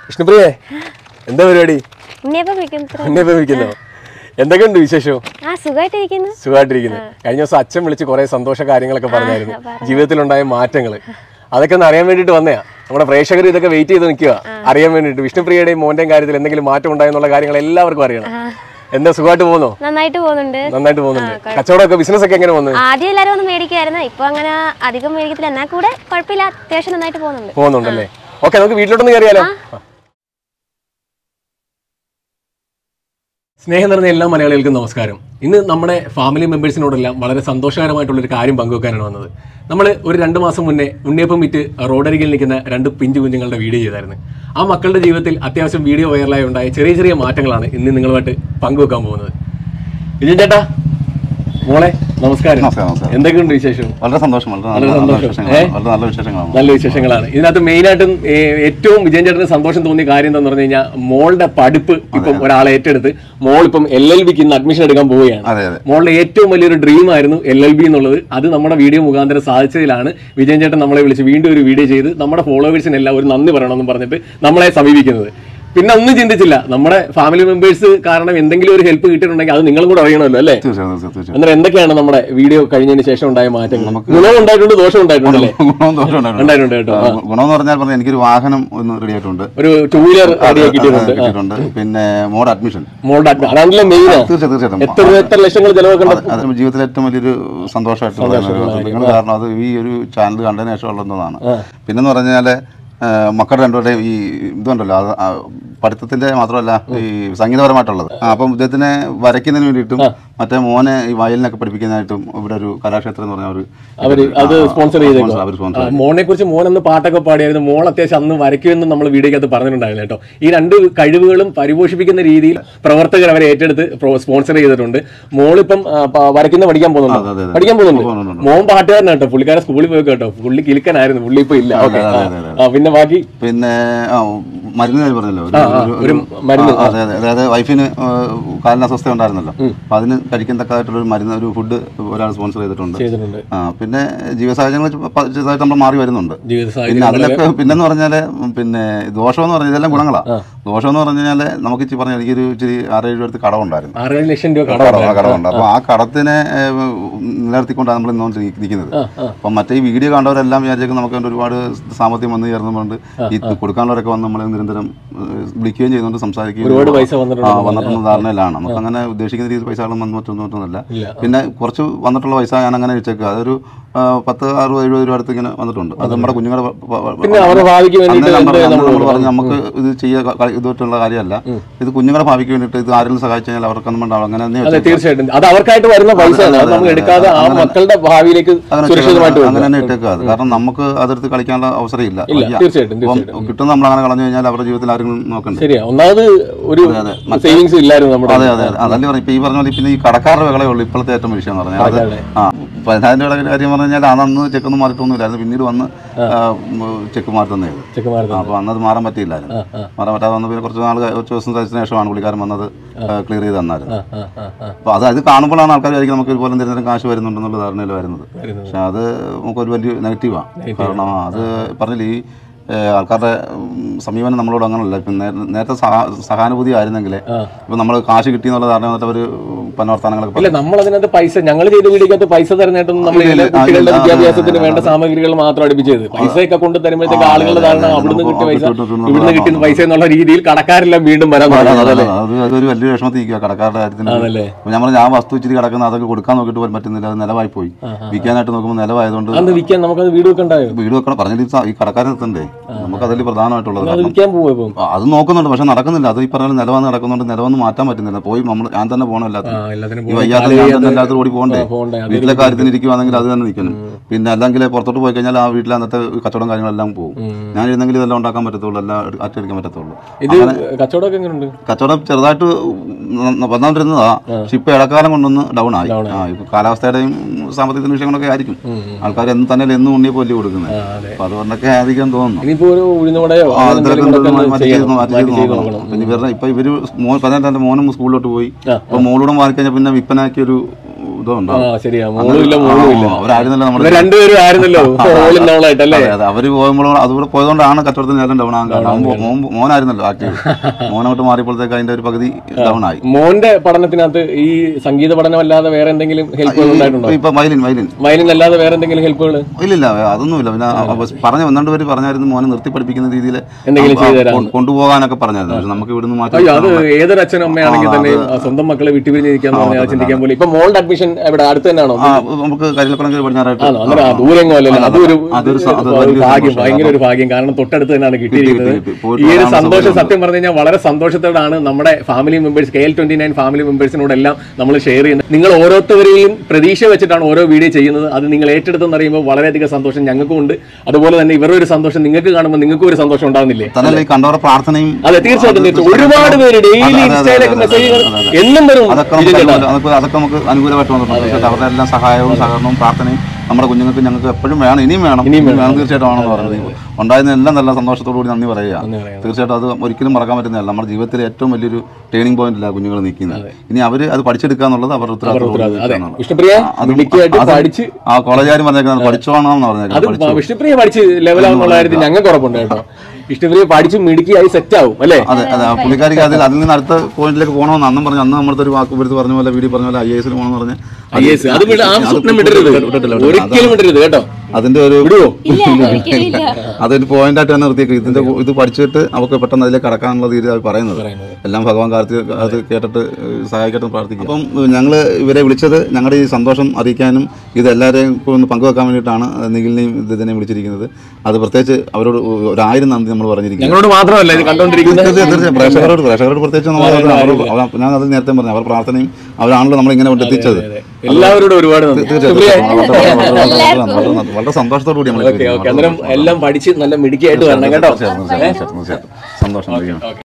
വിഷ്ണുപ്രിയേ എന്താ പരിപാടി ഉണ്ണിയപ്പം വെക്കും എന്നെ വിളിക്കുന്നോ എന്തൊക്കെയുണ്ട് വിശേഷം ആ സുഖമായിട്ടിരിക്കുന്നു സുഖമായിട്ടിരിക്കുന്നത് കഴിഞ്ഞ ദിവസം അച്ഛൻ വിളിച്ച് കുറെ സന്തോഷ കാര്യങ്ങളൊക്കെ പറഞ്ഞായിരുന്നു ജീവിതത്തിലുണ്ടായ മാറ്റങ്ങൾ അതൊക്കെ ഒന്ന് അറിയാൻ വേണ്ടിയിട്ട് വന്നയാ നമ്മുടെ പ്രേക്ഷകർ ഇതൊക്കെ വെയിറ്റ് ചെയ്ത് നിൽക്കുക അറിയാൻ വേണ്ടിയിട്ട് വിഷ്ണുപ്രിയയുടെയും മോന്റെയും കാര്യത്തിൽ എന്തെങ്കിലും മാറ്റം ഉണ്ടായെന്നുള്ള കാര്യങ്ങൾ എല്ലാവർക്കും അറിയണം എന്താ സുഖമായിട്ട് പോകുന്നോ നന്നായിട്ട് പോകുന്നുണ്ട് നന്നായിട്ട് പോകുന്നുണ്ട് കച്ചവടമൊക്കെ ബിസിനസ് ഒക്കെ എങ്ങനെ പോകുന്നത് ആദ്യം എല്ലാവരും ഒന്ന് മേടിക്കുമായിരുന്നു ഇപ്പൊ അങ്ങനെ അധികം മേടിക്കത്തില്ല എന്നാൽ കൂടെ കുഴപ്പമില്ല അത്യാവശ്യം നന്നായിട്ട് പോകുന്നുണ്ട് പോകുന്നുണ്ടല്ലേ ഓക്കെ നമുക്ക് വീട്ടിലോട്ടൊന്ന് കയറിയാലോ സ്നേഹം നിറഞ്ഞ എല്ലാ മലയാളികൾക്കും നമസ്കാരം ഇന്ന് നമ്മുടെ ഫാമിലി മെമ്പേഴ്സിനോടെല്ലാം വളരെ സന്തോഷകരമായിട്ടുള്ള ഒരു കാര്യം പങ്കുവെക്കാനാണ് വന്നത് നമ്മൾ ഒരു രണ്ട് മാസം മുന്നേ ഉണ്ണിയപ്പം വിറ്റ് റോഡരികിൽ നിൽക്കുന്ന രണ്ട് പിഞ്ചു കുഞ്ഞുങ്ങളുടെ വീഡിയോ ചെയ്തായിരുന്നു ആ മക്കളുടെ ജീവിതത്തിൽ അത്യാവശ്യം വീഡിയോ വൈറലായി ഉണ്ടായ ചെറിയ ചെറിയ മാറ്റങ്ങളാണ് ഇന്ന് നിങ്ങളുമായിട്ട് പങ്കുവെക്കാൻ പോകുന്നത് വിജയൻ ചേട്ടാ മോളെ നമസ്കാരം നമസ്കാരം നമസ്കാരം എന്തൊക്കെയുണ്ട് വിശേഷം വളരെ സന്തോഷം വളരെ വളരെ നല്ല നല്ല സന്തോഷം. വിശേഷങ്ങളാണ് വളരെ നല്ല വിശേഷങ്ങളാണ് നല്ല വിശേഷങ്ങളാണ് ഇതിനകത്ത് മെയിനായിട്ടും ഏ- ഏറ്റവും വിജയൻ ചേട്ടന് സന്തോഷം തോന്നിയ കാര്യം എന്താന്ന് പറഞ്ഞു കഴിഞ്ഞാൽ മോളുടെ പഠിപ്പ് ഇപ്പം ഒരാളെ ഏറ്റെടുത്ത് മോൾ ഇപ്പം എൽ എൽ ബിക്ക് ഇന്ന് അഡ്മിഷൻ എടുക്കാൻ പോവുകയാണ് അതെ അതെ മോളുടെ ഏറ്റവും വലിയൊരു ഡ്രീം ആയിരുന്നു എൽ എൽ ബി എന്നുള്ളത് അത് നമ്മുടെ വീഡിയോ മുഖാന്തരം സാധിച്ചതിലാണ് വിജയൻ ചേട്ടൻ നമ്മളെ വിളിച്ച് വീണ്ടും ഒരു വീഡിയോ ചെയ്ത് നമ്മുടെ ഫോളോവേഴ്സിനെല്ലാം ഒരു നന്ദി പറയണമെന്ന് പറഞ്ഞിട്ട് നമ്മളെ സമീപിക്കുന്നത് പിന്നെ ഒന്നും ചിന്തിച്ചില്ല നമ്മുടെ ഫാമിലി മെമ്പേഴ്സ് കാരണം എന്തെങ്കിലും ഒരു ഹെൽപ്പ് കിട്ടിയിട്ടുണ്ടെങ്കിൽ അത് നിങ്ങളും കൂടെ അറിയണമല്ലോ അല്ലേ തീർച്ചയായും തീർച്ചയായും തീർച്ചയായും അന്നേരം എന്തൊക്കെയാണ് നമ്മുടെ വീഡിയോ കഴിഞ്ഞതിന് ശേഷം ഉണ്ടായ മാറ്റങ്ങൾ ഗുണം ഉണ്ടായിട്ടുണ്ട് ദോഷം ഉണ്ടായിട്ടുണ്ടല്ലേ ഗുണവും ദോഷവും ഉണ്ടായിട്ടുണ്ട്. ഉണ്ടായിട്ടുണ്ട് കേട്ടോ ആ, ഗുണമെന്ന് പറഞ്ഞാൽ പറഞ്ഞാൽ എനിക്കൊരു വാഹനം ഒന്ന് റെഡി ആയിട്ടുണ്ട് ഒരു ടൂ വീലർ റെഡിയാക്കി കിട്ടിയിട്ടുണ്ട് കിട്ടിയിട്ടുണ്ട് പിന്നെ മോഡ് അഡ്മിഷൻ മോളുടെ admi- അതാണല്ലോ മെയിൻ തീർച്ചയായും തീർച്ചയായും എത്ര എത്ര ലക്ഷങ്ങൾ ചെലവാക്കണ്ട അത് ജീവിതത്തിലെ ഏറ്റവും വലിയൊരു സന്തോഷമായിട്ട് നിങ്ങൾ കാരണം അത് ഈ ഒരു ചാനൽ കണ്ടതിന് ശേഷം ഉള്ളതാണ് പിന്നെന്ന് പറഞ്ഞാല് ആ, മക്കളുടെ രണ്ടുപേരുടെയും ഈ ഇതുണ്ടല്ലോ അത് ആ, പഠിത്തത്തിന്റെ മാത്രമല്ല ഈ സംഗീതപരമായിട്ടുള്ളത് ആ, അപ്പം ഇദ്ദേഹത്തിനെ വരയ്ക്കുന്നതിന് വേണ്ടിയിട്ടും മറ്റേ മോനെ ഈ വയലിനൊക്കെ പഠിപ്പിക്കുന്നതായിട്ടും ഇവിടെ ഒരു കലാക്ഷേത്രം എന്ന് പറഞ്ഞ ഒരു അവര് അത് സ്പോൺസർ ചെയ്തേക്കും അവർ സ്പോൺസർ മോനെ കുറിച്ച് മോൻ അന്ന് പാട്ടൊക്കെ പാടിയായിരുന്നു മോൾ അത്യാവശ്യം അന്ന് വരയ്ക്കുമെന്ന് നമ്മൾ വീഡിയോക്കകത്ത് പറഞ്ഞിട്ടുണ്ടായിരുന്നു കേട്ടോ ഈ രണ്ട് കഴിവുകളും പരിപോഷിപ്പിക്കുന്ന രീതിയിൽ പ്രവർത്തകർ അവരെ ഏറ്റെടുത്ത് സ്പോൺസർ ചെയ്തിട്ടുണ്ട് മോളിപ്പം ആ, പ- വരയ്ക്കുന്ന പഠിക്കാൻ പോകുന്നുണ്ട് അതെ, അതെ. പഠിക്കാൻ പോകുന്നുണ്ട് പോകുന്നുണ്ട്. മോൻ പാട്ടുകാരനാണ് കേട്ടോ പുള്ളിക്കാരൻ സ്കൂളിൽ പോയി കേട്ടോ പുള്ളി കിലുക്കനായിരുന്നു പുള്ളി ഇപ്പൊ ഇല്ല ഓക്കെ അതെ, അതെ, അതെ. പിന്നെ ബാക്കി പിന്നെ ആ, മരുന്ന് കാര്യം പറഞ്ഞല്ലോ ഒരു- ഒരു- ഒരു ഒരു- മരുന്ന്, ആ, അതെ അതെ അതായത് വൈഫിന് ആ, കാലിന് അസ്വസ്ഥ ഉണ്ടായിരുന്നല്ലോ അപ്പൊ അതിന് കഴിക്കത്തക്കതായിട്ടുള്ള ഒരു മരുന്ന് ഒരു ഫുഡ് ഒരാൾ സ്പോൺസർ ചെയ്തിട്ടുണ്ട് ചെയ്തിട്ടുണ്ട് ആ പിന്നെ ജീവ സാഹചര്യങ്ങൾ പ- ചെറുതായിട്ട് നമ്മൾ മാറി വരുന്നുണ്ട് ജീവിത പിന്നെ സാഹചര്യം അതിലൊക്കെ പിന്നെന്ന് പറഞ്ഞാല് പിന്നെ ദോഷം എന്ന് പറഞ്ഞാൽ ഇതെല്ലാം ഗുണങ്ങളാ ദോഷം എന്ന് പറഞ്ഞു കഴിഞ്ഞാല് നമുക്ക് ഇച്ചി പറഞ്ഞ എനിക്കൊരു ഇച്ചിരി ആറേഴ് രൂപ അടുത്ത് കടമുണ്ടായിരുന്നു ആറേഴ് ലക്ഷം രൂപ കടം കടം കടമുണ്ട് അപ്പൊ ആ കടത്തിനെ ഏഹ്, നിലനിർത്തിക്കൊണ്ടാണ് നമ്മൾ ഇന്നുകൊണ്ട് നിൽക്കുന്നത് അപ്പം മറ്റേ ഈ വീഡിയോ കണ്ടവരെല്ലാം വിചാരിച്ചേക്കും നമുക്ക് അതിന്റെ ഒരുപാട് സാമ്പത്തികം വന്നു ചേർന്നുകൊണ്ട് ഈ കൊടുക്കാനുള്ളവരൊക്കെ വന്ന് നമ്മളെ നിരന്തരം ഏഹ്, വിളിക്കുകയും ചെയ്യുന്നുണ്ട് സംസാരിക്കുകയും ഒരുപാട് പൈസ വന്നിട്ടുണ്ട് ആ വന്നിട്ടുള്ള ധാരണയിലാണ് നമുക്ക് അങ്ങനെ ഉദ്ദേശിക്കുന്ന രീതിയിൽ പൈസകളും വന്നു മറ്റൊന്നും മറ്റൊന്നുമില്ല ഇല്ല. പിന്നെ കുറച്ച് വന്നിട്ടുള്ള പൈസ ഞാൻ അങ്ങനെ വെച്ചേക്കുക അതൊരു ആ, പത്ത് അറുപത് എഴുപത് രൂപ അടുത്ത് ഇങ്ങനെ വന്നിട്ടുണ്ട് അത് നമ്മുടെ കുഞ്ഞുങ്ങളുടെ പ- പ- പിന്നെ അവരുടെ ഭാവിക്ക് അന്ന് വേണ്ടിയിട്ട് നമ്മൾ എന്ത് അന്ന് നമ്മൾ നമ്മൾ പറഞ്ഞു നമുക്ക് ഇത് ചെയ്യുക ഇതുമായിട്ടുള്ള കാര്യമല്ല ഇത് കുഞ്ഞുങ്ങളുടെ ഭാവിക്ക് വേണ്ടിയിട്ട് ഇത് ആരെങ്കിലും സഹായിച്ചു കഴിഞ്ഞാൽ അവർക്കൊന്നും ഉണ്ടാവും അങ്ങനെ തന്നെ അതെ വെച്ചേക്കുക. തീർച്ചയായിട്ടും അത് അവർക്കായിട്ട് വരുന്ന പൈസയാണ് അത് നമ്മൾ എടുക്കാതെ ആ മക്കളുടെ ഭാവിയിലേക്ക് അങ്ങനെ സുരക്ഷിതമായിട്ട് വെച്ചേക്കുക. അങ്ങനെ വെക്കുക. തന്നെ ഇട്ടേക്കുക അത് കാരണം നമുക്ക് അതെടുത്ത് കളിക്കാനുള്ള അവസരം ഇല്ല ഇല്ല വയ്യ. തീർച്ചയായിട്ടും അപ്പം തീർച്ചയായിട്ടും കിട്ടുന്ന നമ്മൾ അങ്ങനെ കളഞ്ഞു കഴിഞ്ഞാൽ അവരുടെ ജീവിതത്തിൽ ആരെങ്കിലും നോക്കണ്ടേ ശരിയാ ഒന്നാമത് ഒരു സേവിങ്സ് ഇല്ലായിരുന്നു നമ്മുടെ അതെ അതെ അതല്ലേ പറഞ്ഞു ഇപ്പൊ ഈ പറഞ്ഞ പോലെ പിന്നെ ഈ കടക്കാരുടെ വിളയേ ഉള്ളൂ ഇപ്പോഴത്തെ ഏറ്റവും വിഷയം എന്ന് പറഞ്ഞാൽ അത് കടക്കാരുടെ. ആ പതിനായിരം രൂപയുടെ കാര്യം പറഞ്ഞു കഴിഞ്ഞാൽ അന്ന് ചെക്കൊന്നും മാറിയിട്ടൊന്നുമില്ലായിരുന്നു പിന്നീട് വന്ന് ആ, ഉം, ചെക്ക് മാറി തന്നത് ചെക്കന്മാർക്ക് അപ്പോൾ അന്നത് മാറാൻ പറ്റിയില്ലായിരുന്നു മാറാൻ പറ്റാതെ വന്ന് പിന്നെ കുറച്ച് നാൾ കഴി- കുറച്ച് ദിവസം കഴിച്ചതിന് ശേഷമാണ് പുള്ളിക്കാരൻ വന്നത് ക്ലിയർ ചെയ്ത് തന്നായിരുന്നു ആ, ആ, ആ. അപ്പോൾ അത് അത് കാണുമ്പോഴാണ് ആൾക്കാർ വിചാരിക്കും നമുക്ക് ഇതുപോലെ എന്തെങ്കിലും കാശ് വരുന്നുണ്ടെന്നുള്ള ധാരണയിൽ വരുന്നത് വരുന്നത്. പക്ഷെ അത് നമുക്കൊരു വലിയ നെഗറ്റീവാണ് കാരണം അത് പറഞ്ഞില്ല ഈ ഏഹ്, ആൾക്കാരുടെ ഉം, സമീപനം നമ്മളോട് അങ്ങനല്ല ഇപ്പം നേ- നേരത്തെ സഹാ- സഹാനുഭൂതി ആയിരുന്നെങ്കിൽ ഇപ്പം നമ്മൾ കാശ് കിട്ടിയെന്നുള്ള ധാരണ വന്നിട്ട് അവർ പന്നവർത്താനങ്ങളൊക്കെ ഇല്ല നമ്മൾ അതിനകത്ത് പൈസ ഞങ്ങൾ ചെയ്ത വീടിക്കകത്ത് പൈസ തരുന്നതായിട്ടൊന്നും നമ്മൾ ഇല്ല, ഇല്ല. ആ, കുട്ടികളുടെ ഇല്ല, ആ, വിദ്യാഭ്യാസത്തിന് ആ, വേണ്ട സാമഗ്രികൾ മാത്രം അടുപ്പിച്ചത് പൈസയൊക്കെ കൊണ്ട് തരുമ്പോഴത്തേക്ക് ആളുകളുടെ ധാരണ അവിടുന്ന് കിട്ടിയ പൈസ കിട്ടും, കിട്ടും, ഇവിടുന്ന് കിട്ടുന്ന പൈസ എന്നുള്ള രീതിയിൽ കടക്കാരെല്ലാം വീണ്ടും വരാൻ തുടങ്ങി അതല്ലേ അത് അതൊരു വലിയ വിഷമത്തിൽ ഇരിക്കുക കടക്കാരുടെ കാര്യത്തിന് അതല്ലേ അപ്പോൾ ഞാൻ പറഞ്ഞു ആ വസ്തു ഇച്ചിരി കിടക്കുന്ന അതൊക്കെ കൊടുക്കാൻ നോക്കിയിട്ട് പോലും പറ്റുന്നില്ല അത് നിലവായി പോയി വിൽക്കാനായിട്ട് നോക്കുമ്പോൾ നിലവായതുകൊണ്ട് അത് വിൽക്കാൻ നമുക്കത് വീട് വെക്കണ്ടായോ വീട് വെക്കണം പറഞ്ഞിട്ട് ഈ സ- ഈ കടക്കാരെ എത്തണ്ടേ നമുക്ക് അതിൽ പ്രധാനമായിട്ടുള്ളത് അത് കാരണം വിൽക്കാൻ പോവും ഇപ്പം ആ, അത് നോക്കുന്നുണ്ട് പക്ഷെ നടക്കുന്നില്ല അത് ഈ പറഞ്ഞ നിലവന്ന് നടക്കുന്നുണ്ട് നിലവന്ന് മാറ്റാൻ പറ്റുന്നില്ല പോയി നമ്മൾ ഞാൻ തന്നെ പോകണം ആ, എല്ലാത്തിനും എല്ലാത്തിനും ഈ പോയി വയ്യാത്ത കാല് ഞാൻ വയ്യാത്ത തന്നെ എല്ലാത്തിനും ഓടി പോകണ്ടേ പോകണ്ടേ അത് വീട്ടിലെ കാര്യത്തിന് ഇരിക്കുവാണെങ്കിൽ അത് തന്നെ നിൽക്കണം പിന്നെ അല്ലെങ്കിൽ പുറത്തോട്ട് പോയി കഴിഞ്ഞാൽ ആ വീട്ടിലെ അന്നത്തെ കച്ചവടം കാര്യങ്ങളെല്ലാം പോകും ഞാൻ ഇരുന്നെങ്കിൽ ഇതെല്ലാം ഉണ്ടാക്കാൻ പറ്റത്തുള്ളൂ എല്ലാം എടു- അറ്റടിക്കാൻ പറ്റത്തുള്ളൂ ഇത് കച്ചവടമൊക്കെ എങ്ങനെയുണ്ട് കച്ചവടം ചെറുതായിട്ട് ന- വന്നുകൊണ്ടിരുന്നതാ പക്ഷെ ഇപ്പൊ ഇടക്കാലം കൊണ്ടൊന്ന് ഡൗൺ ആയി ആ ഇപ്പൊ കാലാവസ്ഥയുടെയും സാമ്പത്തികത്തിന്റെ വിഷയങ്ങളൊക്കെ ആയിരിക്കും ആൾക്കാർ എന്ന് തന്നെ എന്നും ഉണ്ണിയെ പോലെ കൊടുക്കുന്നത് ആ, അതെ അപ്പൊ അതുകൊണ്ടൊക്കെ ആയിരിക്കും തോന്നുന്നു ഇനിയിപ്പോ ഒരു ഉഴുന്നുവടയോ ആ, അങ്ങനെ ഇതൊക്കെ എന്തെങ്കിലും ഒന്ന് ഒക്കെ മാറ്റി ചെയ്യണം. ചെയ്ത് മാറ്റി മാറ്റി ചെയ്ത് ചെയ്ത് നോക്കണം. നോക്കണം പിന്നെ ഇവരുടെ ഇപ്പൊ ഇവര് മോൻ പതിനെട്ട് എന്റെ മോനും സ്കൂളിലോട്ട് പോയി ആ, അപ്പൊ മോളൂടെ മാറി കഴിഞ്ഞാൽ പിന്നെ വിൽപ്പനയ്ക്ക് ഒരു ഇതുണ്ടോ ആ ശരിയാ മോളും ഇല്ല മോളും ഇല്ല അവരായിരുന്നല്ലോ നമ്മുടെ ഇവർ രണ്ടുപേരും ആയിരുന്നല്ലോ ഓളിൻ ഓളായിട്ടല്ലേ അതെ അതെ അവര് പോകുമ്പോൾ അതുകൂടെ പോയതുകൊണ്ടാണ് കച്ചവടത്തിന് നേരം ഡൗൺ ആകാൻ കാരണം അവൻ മോൻ- മോനായിരുന്നല്ലോ ആക്റ്റീവ് മോനോട്ട് മാറിയപ്പോഴത്തേക്ക് അതിന്റെ ഒരു പകുതി ഡൗൺ ആയി മോന്റെ പഠനത്തിനകത്ത് ഈ സംഗീത പഠനമല്ലാതെ വേറെ എന്തെങ്കിലും ഹെൽപ്പുകൾ ഉണ്ടായിട്ടുണ്ടോ ഇപ്പൊ വയലിൻ വയലിൻ വയലിൻ അല്ലാതെ വേറെ എന്തെങ്കിലും ഹെൽപ്പുകൾ ഇല്ലില്ല അതൊന്നുമില്ല പിന്നെ അവ- പറഞ്ഞു ഒന്നണ്ട് പേര് പറഞ്ഞായിരുന്നു മോനെ നിർത്തി പഠിപ്പിക്കുന്ന രീതിയിൽ എന്തെങ്കിലും ചെയ്തു തരാമെന്ന്. കൊണ്ടുപോകാനൊക്കെ പറഞ്ഞായിരുന്നു പക്ഷെ നമുക്ക് ഇവിടുന്ന് മാറ്റി അയ്യോ അത് ഏതൊരു അച്ഛനും അമ്മയാണെങ്കിൽ തന്നെ ആ, സ്വന്തം മക്കളെ വിട്ടുപിരിഞ്ഞിരിക്കാന്ന് പറഞ്ഞാൽ ചിന്തിക്കാൻ പോലെ ഇപ്പൊ മോളുടെ അഡ്മിഷൻ എവിടെ അടുത്ത് തന്നെയാണോ ആ നമുക്ക് കരിലക്കുളങ്കര പടിഞ്ഞാറായിട്ട് ആണോ അങ്ങനെ ദൂരെങ്ങോ അല്ലല്ലോ അതൊരു അതൊരു സ- അത് ഒരു വലിയൊരു ഭാഗ്യം സന്തോഷം. ഭയങ്കര ഒരു ഭാഗ്യം കാരണം തൊട്ടടുത്ത് തന്നെയാണ് കിട്ടിയിരിക്കുന്നത് കിട്ടി, കിട്ടി. പോയിട്ട് ഈ ഒരു വരാനുള്ള സന്തോഷം സൗകര്യം സത്യം പറഞ്ഞു കഴിഞ്ഞാൽ വളരെ സന്തോഷത്തോടാണ് നമ്മുടെ family members K L twenty nine family മെമ്പേഴ്സിനോടെല്ലാം നമ്മൾ ഷെയർ ചെയ്യുന്നത് നിങ്ങൾ ഓരോരുത്തവരെയും പ്രതീക്ഷ വെച്ചിട്ടാണ് ഓരോ വീഡിയോ ചെയ്യുന്നത് അത് നിങ്ങൾ ഏറ്റെടുത്തെന്ന് അറിയുമ്പോൾ വളരെയധികം സന്തോഷം ഞങ്ങൾക്കും ഉണ്ട് അതുപോലെ തന്നെ ഇവരുടെ ഒരു സന്തോഷം നിങ്ങൾക്ക് കാണുമ്പോൾ നിങ്ങൾക്കും ഒരു സന്തോഷം ഉണ്ടാകുന്നില്ലേ തന്നല്ല ഈ കണ്ടവരുടെ പ്രാർത്ഥനയും അതെ തീർച്ചയായിട്ടും തീർച്ചയായും ഒരുപാട് പേര് ഡെയിലി അതെ, അതെ, ഇൻസ്റ്റയിലൊക്കെ അതെ, മെസ്സേജുകൾ അതെ, അതെ. എന്നും വരും അതൊക്കെ നമുക്ക് വിജയ് ചേട്ടാ. അനുകൂല- അതൊക്കെ അതൊക്കെ നമുക്ക് അനുകൂലമായിട്ട് വന്നിട്ടുണ്ട് തീർച്ചയായിട്ടും അവരുടെ എല്ലാം സഹായവും സഹകരണവും പ്രാർത്ഥനയും നമ്മുടെ കുഞ്ഞുങ്ങൾക്ക് ഞങ്ങൾക്ക് എപ്പോഴും വേണം ഇനിയും വേണം ഇനിയും വേണം തീർച്ചയായിട്ടും ആണെന്ന് പറയുന്നത് ഉണ്ടായിരുന്ന എല്ലാം നല്ല സന്തോഷത്തോടു കൂടി നന്ദി പറയുക തീർച്ചയായിട്ടും അത് ഒരിക്കലും മറക്കാൻ പറ്റുന്നതല്ല നമ്മുടെ ജീവിതത്തിലെ ഏറ്റവും വലിയൊരു ടേണിംഗ് പോയിന്റില്ല കുഞ്ഞുങ്ങൾ നിൽക്കുന്നത് ഇനി അവർ അത് പഠിച്ചെടുക്കുക എന്നുള്ളത് അവരുടെ ഉത്തരവാദിത്തത്തോട് അതെ നിൽക്കുകയെന്നുള്ളത്. വിഷ്ണുപ്രിയ മിടുക്കിയായിട്ട് പഠിച്ച് ആ കോളേജുകാരും പറഞ്ഞേക്കുന്നത് പഠിച്ചോണമെന്ന് അത് പറഞ്ഞേക്കുന്നത് വിഷ്ണുപ്രിയ പഠിച്ച് ലെവലാവുന്നുള്ള കാര്യത്തിൽ ഞങ്ങൾക്ക് ഉറപ്പുണ്ട് കേട്ടോ വിഷ്ണുപ്രിയ പഠിച്ച് മിടുക്കിയായി സെറ്റ് ആവും അല്ലേ അതെ അതെ ആ പുള്ളിക്കാരിക്ക് അതിൽ അതിൽ നിന്ന് അടുത്ത പോയിന്റിലേക്ക് പോകണമെന്ന് അന്നും പറഞ്ഞു അന്ന് നമ്മുടെ ഒരു വാക്ക് എടുത്ത് പറഞ്ഞ പോലെ വീഡിയോ പറഞ്ഞ പോലെ ഐ എസിൽ പോകണമെന്ന് പറഞ്ഞ് ഐ എസ് അത് വിട- ആ സ്വപ്നം വിടരുത് വിട്ടിട്ടില്ല, വിട്ടിട്ടില്ല. ഒരിക്കലും വിടരുത് കേട്ടോ അതിന്റെ ഒരു ഇല്ല ഒരിക്കലും ഇല്ല അതൊരു പോയിന്റ് ആയിട്ട് തന്നെ നിർത്തിയേക്ക് ഇതിന്റെ ഇത് പഠിച്ചിട്ട് അവർക്ക് പെട്ടെന്ന് അതിലേക്ക് കടക്കാനുള്ള രീതി അവർ പറയുന്നത് എല്ലാം ഭഗവാൻ കാർത്തി അത് കേട്ടിട്ട് സഹായിക്കട്ടെ എന്ന് പ്രാർത്ഥിക്കും അപ്പം ഞങ്ങൾ ഇവരെ വിളിച്ചത് ഞങ്ങളുടെ ഈ സന്തോഷം അറിയിക്കാനും ഇത് എല്ലാവരെയും ഒന്ന് പങ്കുവെക്കാൻ വേണ്ടിയിട്ടാണ് നിഖിലിനെയും ഇതിനെയും വിളിച്ചിരിക്കുന്നത് അത് പ്രത്യേകിച്ച് അവരോട് ഒരു ആയിരം നന്ദി നമ്മൾ പറഞ്ഞിരിക്കുന്നത് ഞങ്ങളോട് മാത്രമല്ല ഇത് കണ്ടോണ്ടിരിക്കുന്നത് തീർച്ചയായും തീർച്ചയായും പ്രേക്ഷകരോട് പ്രേക്ഷകരോട് പ്രത്യേകിച്ച് നമ്മൾ അവർ- അവർ- ഞാൻ അത് നേരത്തെ പറഞ്ഞു അവർ പ്രാർത്ഥനയും അവരാണല്ലോ നമ്മൾ ഇങ്ങനെ കൊണ്ടെത്തിച്ചത് എല്ലാവരോടും ഒരുപാട് നന്ദി വിഷ്ണുപ്രിയ തീർച്ചയായിട്ടും വളരെ- വളരെ- വളരെ- വളരെ- വളരെ- വളരെ സന്തോഷത്തോടു കൂടി നമ്മൾ ഓക്കെ ഓക്കെ അന്നേരം എല്ലാം പഠിച്ച് നല്ല മിടുക്കിയായിട്ട് വരണം കേട്ടോ തീർച്ചയായിട്ടും തീർച്ചയായിട്ടും തീർച്ചയായിട്ടും സന്തോഷം